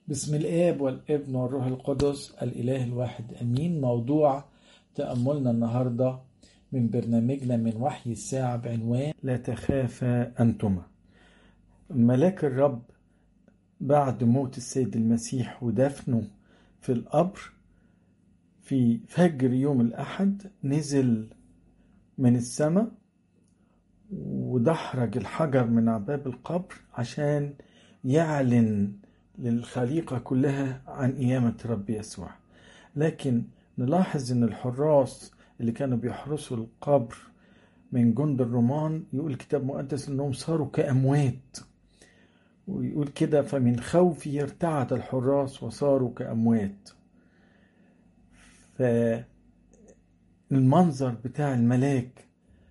بسم الآب والابن والروح القدس الإله الواحد أمين موضوع تأملنا النهاردة من برنامجنا من وحي الساعة بعنوان لا تخافا أنتما ملاك الرب بعد موت السيد المسيح ودفنه في القبر في فجر يوم الأحد نزل من السماء ودحرج الحجر من عباب القبر عشان يعلن للخليقة كلها عن قيامة رب يسوع لكن نلاحظ ان الحراس اللي كانوا بيحرسوا القبر من جند الرومان يقول الكتاب المقدس انهم صاروا كأموات ويقول كده فمن خوفه ارتعد الحراس وصاروا كأموات فالمنظر بتاع الملاك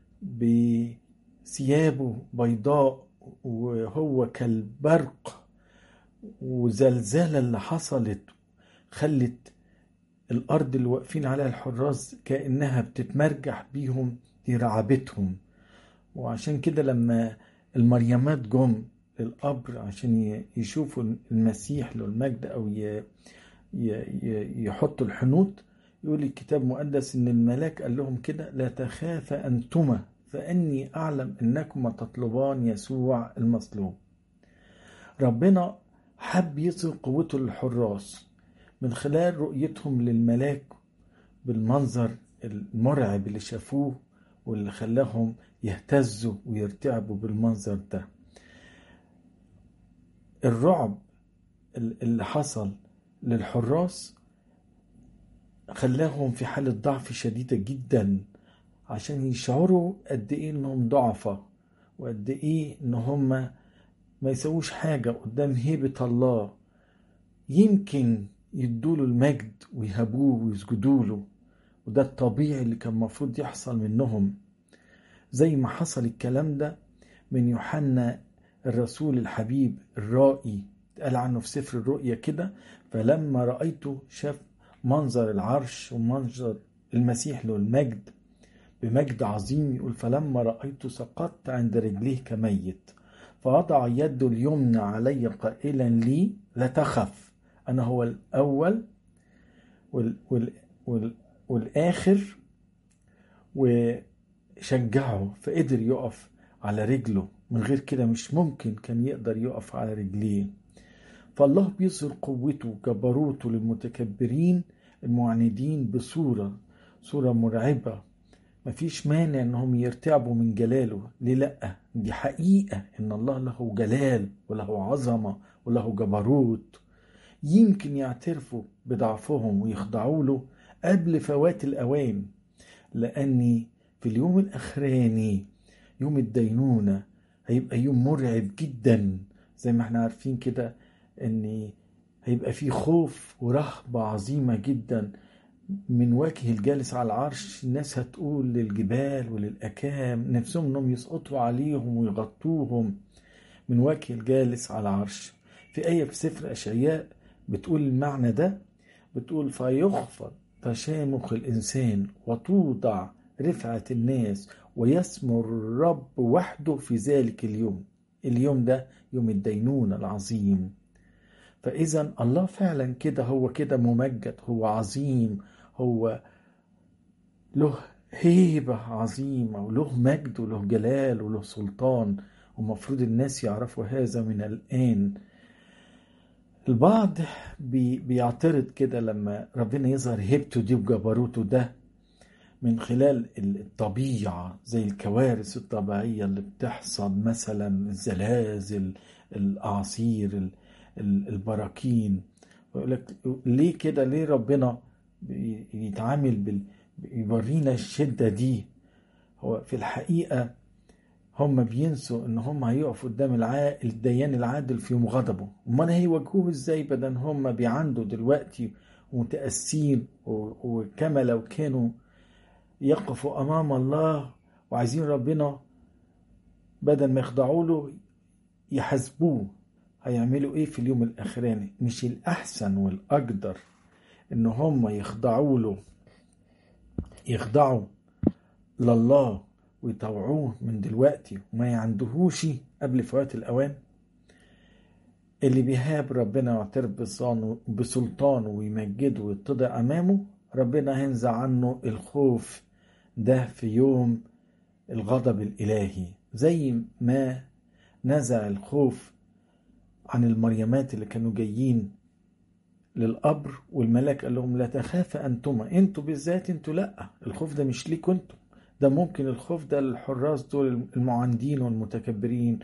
بثيابه بيضاء وهو كالبرق وزلزالة اللي حصلت خلت الأرض اللي واقفين عليها الحراس كأنها بتتمرجح بيهم دي رعبتهم وعشان كده لما المريمات جم للقبر عشان يشوفوا المسيح له المجد أو يحطوا الحنوط يقول الكتاب المقدس إن الملاك قال لهم كده لا تخافا أنتما فإني أعلم أنكما تطلبان يسوع المصلوب ربنا حب يظهر قوته للحراس من خلال رؤيتهم للملاك بالمنظر المرعب اللي شافوه واللي خلاهم يهتزوا ويرتعبوا بالمنظر ده الرعب اللي حصل للحراس خلاهم في حالة ضعف شديدة جدا عشان يشعروا قد ايه انهم ضعفة وقد ايه ان هم ما يسووش حاجة قدام هيبة الله يمكن يدوله المجد ويهبوه ويسجدوا له وده الطبيعي اللي كان المفروض يحصل منهم زي ما حصل الكلام ده من يوحنا الرسول الحبيب الرائي قال عنه في سفر الرؤيا كده فلما رأيته شاف منظر العرش ومنظر المسيح له المجد بمجد عظيم يقول فلما رأيته سقطت عند رجليه كميت فوضع يده اليمنى علي قائلا لي لا تخف أنا هو الأول وال وال وال والآخر وشجعه فقدر يقف على رجله من غير كده مش ممكن كان يقدر يقف على رجليه فالله بيظهر قوته وجبروته للمتكبرين المعاندين بصورة صورة مرعبة مفيش مانع انهم يرتعبوا من جلاله ليه لا دي حقيقة ان الله له جلال وله عظمة وله جبروت يمكن يعترفوا بضعفهم ويخضعوا له قبل فوات الاوان لاني في اليوم الاخراني يوم الدينونة هيبقى يوم مرعب جدا زي ما احنا عارفين كده ان هيبقى فيه خوف ورهبة عظيمة جدا من وجه الجالس على العرش الناس هتقول للجبال وللأكام نفسهم انهم يسقطوا عليهم ويغطوهم من وجه الجالس على العرش في آية في سفر أشعياء بتقول المعنى ده بتقول فيخفض تشامخ الإنسان وتوضع رفعة الناس ويسمو الرب وحده في ذلك اليوم اليوم ده يوم الدينونة العظيم فإذا الله فعلا كده هو كده ممجد هو عظيم هو له هيبة عظيمة وله مجد وله جلال وله سلطان ومفروض الناس يعرفوا هذا من الآن البعض بي بيعترض كده لما ربنا يظهر هيبته دي وجبروته ده من خلال الطبيعة زي الكوارث الطبيعية اللي بتحصل مثلا الزلازل الأعاصير البراكين يقول لك ليه كده ليه ربنا يتعامل بال يورينا الشدة دي هو في الحقيقة هم بينسوا ان هم هيقفوا قدام الع... الديان العادل في يوم غضبه امال هيواجهوه ازاي بدل هم بيعندوا دلوقتي ومتأسين و... وكما لو كانوا يقفوا امام الله وعايزين ربنا بدل ما يخضعوا له يحاسبوه هيعملوا ايه في اليوم الاخراني مش الاحسن والاقدر ان هم يخضعوا له يخضعوا لله ويطوعوه من دلوقتي وما يعندهوش قبل فوات الاوان اللي بيهاب ربنا ويعترف بسلطانه- بسلطانه ويمجده ويتضع أمامه ربنا هينزع عنه الخوف ده في يوم الغضب الإلهي زي ما نزع الخوف عن المريمات اللي كانوا جايين للقبر والملاك قال لهم لا تخافا انتما انتوا بالذات انتوا لا الخوف ده مش ليكوا انتوا ده ممكن الخوف ده للحراس دول المعاندين والمتكبرين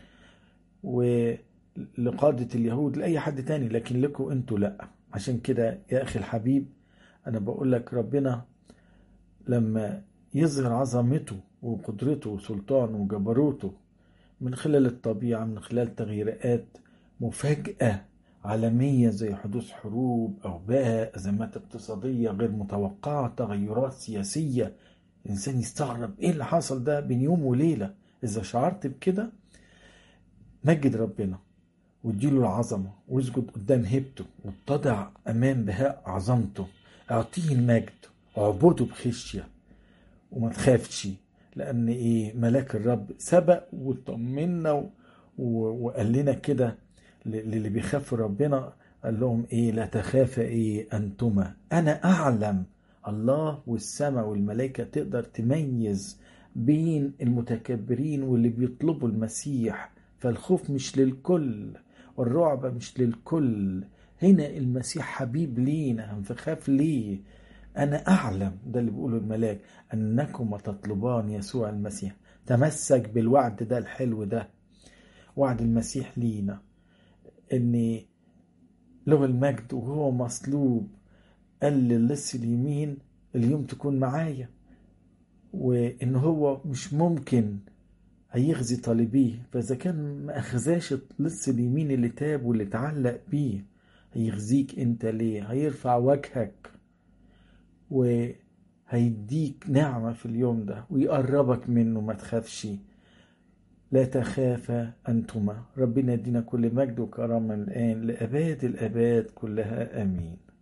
ولقادة اليهود لأي حد تاني لكن لكم انتوا لا عشان كده يا أخي الحبيب أنا بقول لك ربنا لما يظهر عظمته وقدرته وسلطانه وجبروته من خلال الطبيعة من خلال تغييرات مفاجأة عالمية زي حدوث حروب أوباء أزمات اقتصادية غير متوقعة تغيرات سياسية الإنسان يستغرب إيه اللي حصل ده بين يوم وليلة إذا شعرت بكده مجد ربنا واديله العظمة واسجد قدام هيبته واتضع أمام بهاء عظمته اعطيه المجد واعبده بخشية وما تخافش لأن إيه ملاك الرب سبق وطمنا و... و... وقال لنا كده للي بيخافوا ربنا قال لهم ايه لا تخافا ايه انتما انا اعلم الله والسماء والملائكة تقدر تميز بين المتكبرين واللي بيطلبوا المسيح فالخوف مش للكل والرعب مش للكل هنا المسيح حبيب لينا فخاف ليه أنا أعلم ده اللي بيقوله الملاك أنكم تطلبان يسوع المسيح تمسك بالوعد ده الحلو ده وعد المسيح لينا ان له المجد وهو مصلوب قال للص اليمين اليوم تكون معايا وان هو مش ممكن هيخزي طالبيه فاذا كان ما اخذاش اللص اليمين اللي تاب واللي اتعلق بيه هيخزيك انت ليه هيرفع وجهك وهيديك نعمة في اليوم ده ويقربك منه ما تخافش لا تخافا أنتما ربنا يدينا كل مجد وكرامة الآن لأباد الأباد كلها آمين